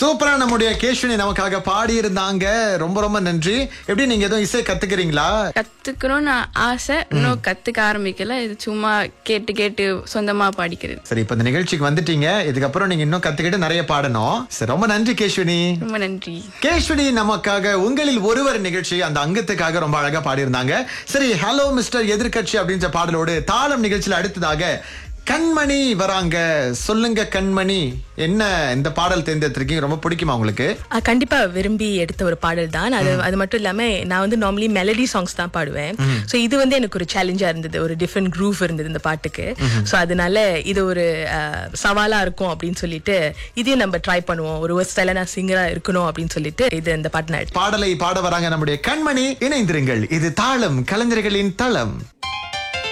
சூப்பரா நம்முடைய கேஷ்வினி நமக்காக பாடி இருந்தாங்க ரொம்ப ரொம்ப நன்றி எப்படி நீங்க எதுவும் இசை கத்துக்கிறீங்களா கத்துக்கணும்னு ஆசை இன்னும் கத்துக்க ஆரம்பிக்கல இது சும்மா கேட்டு கேட்டு சொந்தமா பாடிக்கிறது சரி இப்ப இந்த நிகழ்ச்சிக்கு வந்துட்டீங்க இதுக்கப்புறம் நீங்க இன்னும் கத்துக்கிட்டு நிறைய பாடணும் சரி ரொம்ப நன்றி கேஷ்வினி ரொம்ப நன்றி கேஷ்வினி நமக்காக உங்களில் ஒருவர் நிகழ்ச்சி அந்த அங்கத்துக்காக ரொம்ப அழகா பாடியிருந்தாங்க சரி ஹலோ மிஸ்டர் எதிர்க்கட்சி அப்படின்ற பாடலோடு தாளம் நிகழ்ச்சியில அடுத்ததாக கண்மணி வராங்க சொல்லுங்க கண்மணி என்ன இந்த பாடல் தேர்ந்தெடுத்திருக்கீங்க ரொம்ப பிடிக்குமா உங்களுக்கு ஆ, கண்டிப்பா விரும்பி எடுத்த ஒரு பாடல் தான் அது அது மட்டும் இல்லாம நான் வந்து நார்மலி மெலடி சாங்ஸ் தான் பாடுவேன் சோ இது வந்து எனக்கு ஒரு சேலஞ்சா இருந்தது ஒரு டிஃப்ரெண்ட் குரூப் இருந்தது இந்த பாட்டுக்கு சோ அதனால இது ஒரு ஆ, சவாலா இருக்கும் அப்படின்னு சொல்லிட்டு இதையும் நம்ம ட்ரை பண்ணுவோம் ஒரு வருஷத்துல நான் சிங்கரா இருக்கணும் அப்படின்னு சொல்லிட்டு இது இந்த பாட்டு நான் எடுத்தேன். பாடலை பாட வராங்க நம்முடைய கண்மணி இணைந்திருங்கள் இது தாளம் கலைஞர்களின் தளம்